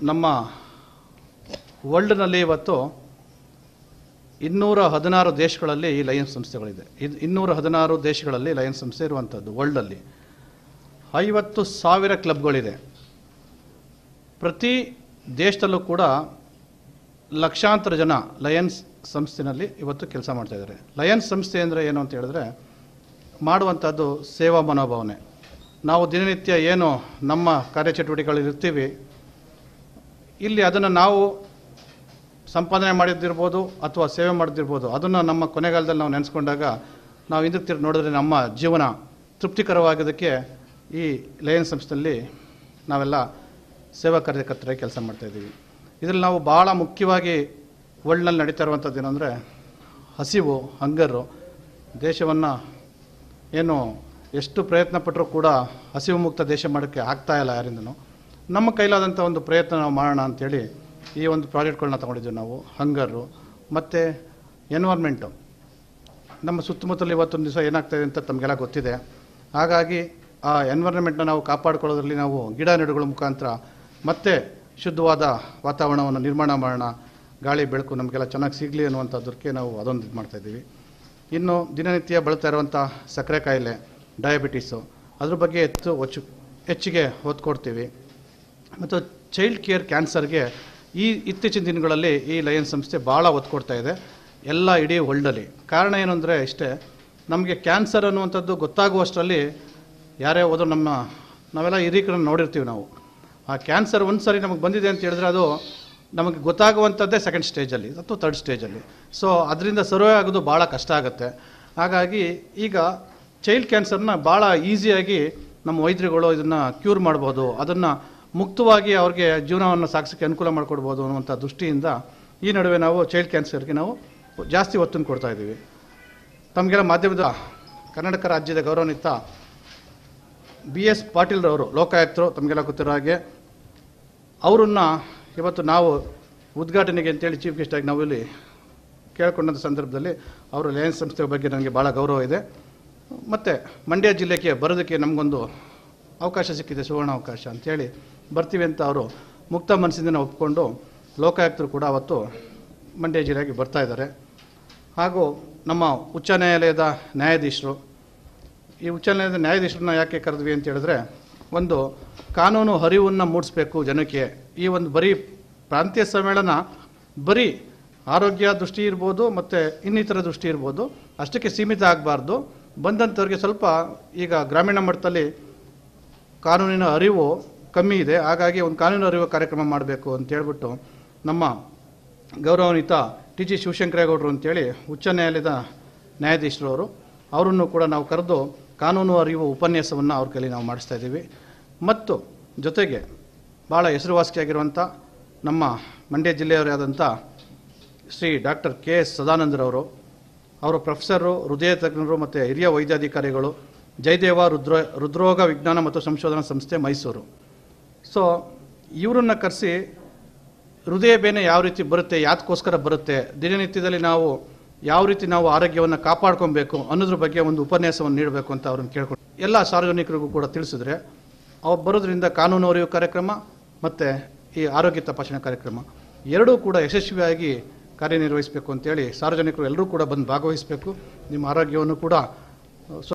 ನಮ್ಮ ವರ್ಲ್ಡ್ನಲ್ಲಿ ಇವತ್ತು ಇನ್ನೂರ ಹದಿನಾರು ದೇಶಗಳಲ್ಲಿ ಈ ಲಯನ್ಸ್ ಸಂಸ್ಥೆಗಳಿದೆ ಇದು ಇನ್ನೂರ ಹದಿನಾರು ದೇಶಗಳಲ್ಲಿ ಲಯನ್ಸ್ ಸಂಸ್ಥೆ ಇರುವಂಥದ್ದು ವರ್ಲ್ಡಲ್ಲಿ ಐವತ್ತು ಸಾವಿರ ಕ್ಲಬ್ಗಳಿದೆ ಪ್ರತಿ ದೇಶದಲ್ಲೂ ಕೂಡ ಲಕ್ಷಾಂತರ ಜನ ಲಯನ್ಸ್ ಸಂಸ್ಥೆನಲ್ಲಿ ಇವತ್ತು ಕೆಲಸ ಮಾಡ್ತಾ ಇದ್ದಾರೆ ಲಯನ್ಸ್ ಸಂಸ್ಥೆ ಅಂದರೆ ಏನು ಅಂತ ಹೇಳಿದ್ರೆ ಮಾಡುವಂಥದ್ದು ಸೇವಾ ಮನೋಭಾವನೆ ನಾವು ದಿನನಿತ್ಯ ಏನು ನಮ್ಮ ಕಾರ್ಯಚಟುವಟಿಕೆಗಳಲ್ಲಿ ಇರ್ತೀವಿ ಇಲ್ಲಿ ಅದನ್ನು ನಾವು ಸಂಪಾದನೆ ಮಾಡಿದ್ದಿರ್ಬೋದು ಅಥವಾ ಸೇವೆ ಮಾಡಿದ್ದಿರ್ಬೋದು ಅದನ್ನು ನಮ್ಮ ಕೊನೆಗಾಲದಲ್ಲಿ ನಾವು ನೆನೆಸ್ಕೊಂಡಾಗ ನಾವು ಹಿಂದಕ್ಕೆ ತಿರುಗಿ ನೋಡಿದ್ರೆ ನಮ್ಮ ಜೀವನ ತೃಪ್ತಿಕರವಾಗೋದಕ್ಕೆ ಈ ಲಯನ್ ಸಂಸ್ಥೆಯಲ್ಲಿ ನಾವೆಲ್ಲ ಸೇವಾ ಕಾರ್ಯಕರ್ತರಾಗಿ ಕೆಲಸ ಮಾಡ್ತಾಯಿದ್ದೀವಿ ಇದರಲ್ಲಿ ನಾವು ಭಾಳ ಮುಖ್ಯವಾಗಿ ವರ್ಲ್ಡ್ನಲ್ಲಿ ನಡೀತಾ ಇರುವಂಥದ್ದು ಏನಂದರೆ ಹಸಿವು ಹಂಗರು ದೇಶವನ್ನು ಏನು ಎಷ್ಟು ಪ್ರಯತ್ನ ಪಟ್ಟರೂ ಕೂಡ ಹಸಿವು ಮುಕ್ತ ದೇಶ ಮಾಡೋಕ್ಕೆ ಆಗ್ತಾ ಇಲ್ಲ ಯಾರಿಂದನೂ ನಮ್ಮ ಕೈಲಾದಂಥ ಒಂದು ಪ್ರಯತ್ನ ನಾವು ಮಾಡೋಣ ಅಂಥೇಳಿ ಈ ಒಂದು ಪ್ರಾಜೆಕ್ಟ್ಗಳನ್ನ ತೊಗೊಂಡಿದ್ದೀವಿ ನಾವು ಹಂಗರು ಮತ್ತು ಎನ್ವೈರ್ಮೆಂಟು ನಮ್ಮ ಸುತ್ತಮುತ್ತಲು ಇವತ್ತೊಂದು ದಿವಸ ಏನಾಗ್ತಾಯಿದೆ ಅಂತ ತಮಗೆಲ್ಲ ಗೊತ್ತಿದೆ ಹಾಗಾಗಿ ಆ ಎನ್ವೈರ್ಮೆಂಟ್ನ ನಾವು ಕಾಪಾಡ್ಕೊಳ್ಳೋದ್ರಲ್ಲಿ ನಾವು ಗಿಡ ನೆಡುಗಳ ಮುಖಾಂತರ ಮತ್ತೆ ಶುದ್ಧವಾದ ವಾತಾವರಣವನ್ನು ನಿರ್ಮಾಣ ಮಾಡೋಣ ಗಾಳಿ ಬೆಳಕು ನಮಗೆಲ್ಲ ಚೆನ್ನಾಗಿ ಸಿಗಲಿ ಅನ್ನುವಂಥದ್ದಕ್ಕೆ ನಾವು ಅದೊಂದು ಇದು ಮಾಡ್ತಾಯಿದ್ದೀವಿ ಇನ್ನು ದಿನನಿತ್ಯ ಬಳಲ್ತಾ ಇರುವಂಥ ಸಕ್ಕರೆ ಕಾಯಿಲೆ ಡಯಾಬಿಟೀಸು ಅದ್ರ ಬಗ್ಗೆ ಹೆಚ್ಚು ಒಚ್ಚು ಹೆಚ್ಚಿಗೆ ಒತ್ತು ಕೊಡ್ತೀವಿ ಮತ್ತು ಚೈಲ್ಡ್ ಕೇರ್ ಕ್ಯಾನ್ಸರ್ಗೆ ಈ ಇತ್ತೀಚಿನ ದಿನಗಳಲ್ಲಿ ಈ ಲಯನ್ ಸಂಸ್ಥೆ ಭಾಳ ಒತ್ತು ಕೊಡ್ತಾ ಇದೆ ಎಲ್ಲ ಇಡೀ ವರ್ಲ್ಡಲ್ಲಿ ಕಾರಣ ಏನು ಅಂದರೆ ಇಷ್ಟೇ ನಮಗೆ ಕ್ಯಾನ್ಸರ್ ಅನ್ನುವಂಥದ್ದು ಗೊತ್ತಾಗುವಷ್ಟರಲ್ಲಿ ಯಾರೇ ಹೋದರೂ ನಮ್ಮ ನಾವೆಲ್ಲ ಹಿರೀಕರನ್ನು ನೋಡಿರ್ತೀವಿ ನಾವು ಆ ಕ್ಯಾನ್ಸರ್ ಒಂದು ಸರಿ ನಮಗೆ ಬಂದಿದೆ ಅಂತ ಹೇಳಿದ್ರೆ ಅದು ನಮಗೆ ಗೊತ್ತಾಗುವಂಥದ್ದೇ ಸೆಕೆಂಡ್ ಸ್ಟೇಜಲ್ಲಿ ಅಥವಾ ತರ್ಡ್ ಸ್ಟೇಜಲ್ಲಿ ಸೊ ಅದರಿಂದ ಸರ್ವೇ ಆಗೋದು ಭಾಳ ಕಷ್ಟ ಆಗುತ್ತೆ ಹಾಗಾಗಿ ಈಗ ಚೈಲ್ಡ್ ಕ್ಯಾನ್ಸರ್ನ ಭಾಳ ಈಸಿಯಾಗಿ ನಮ್ಮ ವೈದ್ಯರುಗಳು ಇದನ್ನು ಕ್ಯೂರ್ ಮಾಡ್ಬೋದು ಅದನ್ನು ಮುಕ್ತವಾಗಿ ಅವ್ರಿಗೆ ಜೀವನವನ್ನು ಸಾಗಿಸೋಕ್ಕೆ ಅನುಕೂಲ ಮಾಡಿಕೊಡ್ಬೋದು ಅನ್ನುವಂಥ ದೃಷ್ಟಿಯಿಂದ ಈ ನಡುವೆ ನಾವು ಚೈಲ್ಡ್ ಕ್ಯಾನ್ಸರ್ಗೆ ನಾವು ಜಾಸ್ತಿ ಒತ್ತನ್ನು ಕೊಡ್ತಾ ಇದ್ದೀವಿ ತಮಗೆಲ್ಲ ಮಾಧ್ಯಮದ ಕರ್ನಾಟಕ ರಾಜ್ಯದ ಗೌರವಾನ್ವಿತ ಬಿ ಎಸ್ ಪಾಟೀಲ್ರವರು ಲೋಕಾಯುಕ್ತರು ತಮಗೆಲ್ಲ ಗೊತ್ತಿರೋ ಹಾಗೆ ಅವರನ್ನ ಇವತ್ತು ನಾವು ಉದ್ಘಾಟನೆಗೆ ಅಂತೇಳಿ ಚೀಫ್ ಗೆಸ್ಟಾಗಿ ನಾವು ಇಲ್ಲಿ ಕೇಳ್ಕೊಂಡಂಥ ಸಂದರ್ಭದಲ್ಲಿ ಅವರು ಲಯನ್ಸ್ ಸಂಸ್ಥೆ ಬಗ್ಗೆ ನನಗೆ ಭಾಳ ಗೌರವ ಇದೆ ಮತ್ತು ಮಂಡ್ಯ ಜಿಲ್ಲೆಗೆ ಬರೋದಕ್ಕೆ ನಮಗೊಂದು ಅವಕಾಶ ಸಿಕ್ಕಿದೆ ಸುವರ್ಣ ಅವಕಾಶ ಅಂಥೇಳಿ ಬರ್ತೀವಿ ಅಂತ ಅವರು ಮುಕ್ತ ಮನಸ್ಸಿಂದ ಒಪ್ಕೊಂಡು ಲೋಕಾಯುಕ್ತರು ಕೂಡ ಅವತ್ತು ಮಂಡ್ಯ ಜಿಲ್ಲೆಗೆ ಬರ್ತಾ ಇದ್ದಾರೆ ಹಾಗೂ ನಮ್ಮ ಉಚ್ಚ ನ್ಯಾಯಾಲಯದ ನ್ಯಾಯಾಧೀಶರು ಈ ಉಚ್ಚ ನ್ಯಾಯಾಲಯದ ನ್ಯಾಯಾಧೀಶರನ್ನ ಯಾಕೆ ಕರೆದ್ವಿ ಅಂತ ಹೇಳಿದ್ರೆ ಒಂದು ಕಾನೂನು ಅರಿವನ್ನು ಮೂಡಿಸ್ಬೇಕು ಜನಕ್ಕೆ ಈ ಒಂದು ಬರೀ ಪ್ರಾಂತೀಯ ಸಮ್ಮೇಳನ ಬರೀ ಆರೋಗ್ಯ ದೃಷ್ಟಿ ಇರ್ಬೋದು ಮತ್ತು ಇನ್ನಿತರ ದೃಷ್ಟಿ ಇರ್ಬೋದು ಅಷ್ಟಕ್ಕೆ ಸೀಮಿತ ಆಗಬಾರ್ದು ಬಂದಂಥವ್ರಿಗೆ ಸ್ವಲ್ಪ ಈಗ ಗ್ರಾಮೀಣ ಮಟ್ಟದಲ್ಲಿ ಕಾನೂನಿನ ಅರಿವು ಕಮ್ಮಿ ಇದೆ ಹಾಗಾಗಿ ಒಂದು ಕಾನೂನು ಅರಿವು ಕಾರ್ಯಕ್ರಮ ಮಾಡಬೇಕು ಅಂತ ಹೇಳ್ಬಿಟ್ಟು ನಮ್ಮ ಗೌರವಾನ್ವಿತ ಟಿ ಜಿ ಶಿವಶಂಕರೇಗೌಡರು ಅಂತೇಳಿ ಉಚ್ಚ ನ್ಯಾಯಾಲಯದ ನ್ಯಾಯಾಧೀಶರವರು ಅವರನ್ನು ಕೂಡ ನಾವು ಕರೆದು ಕಾನೂನು ಅರಿವು ಉಪನ್ಯಾಸವನ್ನು ಅವ್ರ ಕೈಲಿ ನಾವು ಮಾಡಿಸ್ತಾ ಇದ್ದೀವಿ ಮತ್ತು ಜೊತೆಗೆ ಭಾಳ ಹೆಸರುವಾಸಿಯಾಗಿರುವಂಥ ನಮ್ಮ ಮಂಡ್ಯ ಜಿಲ್ಲೆಯವರೇ ಆದಂಥ ಶ್ರೀ ಡಾಕ್ಟರ್ ಕೆ ಎಸ್ ಸದಾನಂದರವರು ಅವರು ಪ್ರೊಫೆಸರು ಹೃದಯ ತಜ್ಞರು ಮತ್ತು ಹಿರಿಯ ವೈದ್ಯಾಧಿಕಾರಿಗಳು ಜಯದೇವ ರುದ್ರ ಹೃದ್ರೋಗ ವಿಜ್ಞಾನ ಮತ್ತು ಸಂಶೋಧನಾ ಸಂಸ್ಥೆ ಮೈಸೂರು ಸೊ ಇವರನ್ನು ಕರೆಸಿ ಹೃದಯ ಬೇನೆ ಯಾವ ರೀತಿ ಬರುತ್ತೆ ಯಾತಕ್ಕೋಸ್ಕರ ಬರುತ್ತೆ ದಿನನಿತ್ಯದಲ್ಲಿ ನಾವು ಯಾವ ರೀತಿ ನಾವು ಆರೋಗ್ಯವನ್ನು ಕಾಪಾಡ್ಕೊಬೇಕು ಅನ್ನೋದ್ರ ಬಗ್ಗೆ ಒಂದು ಉಪನ್ಯಾಸವನ್ನು ನೀಡಬೇಕು ಅಂತ ಅವ್ರನ್ನ ಕೇಳ್ಕೊಂಡು ಎಲ್ಲ ಸಾರ್ವಜನಿಕರಿಗೂ ಕೂಡ ತಿಳಿಸಿದ್ರೆ ಅವ್ರು ಬರೋದ್ರಿಂದ ಕಾನೂನು ಅರಿವು ಕಾರ್ಯಕ್ರಮ ಮತ್ತು ಈ ಆರೋಗ್ಯ ತಪಾಸಣೆ ಕಾರ್ಯಕ್ರಮ ಎರಡೂ ಕೂಡ ಯಶಸ್ವಿಯಾಗಿ ಕಾರ್ಯನಿರ್ವಹಿಸಬೇಕು ಅಂತೇಳಿ ಸಾರ್ವಜನಿಕರು ಎಲ್ಲರೂ ಕೂಡ ಬಂದು ಭಾಗವಹಿಸಬೇಕು ನಿಮ್ಮ ಆರೋಗ್ಯವನ್ನು ಕೂಡ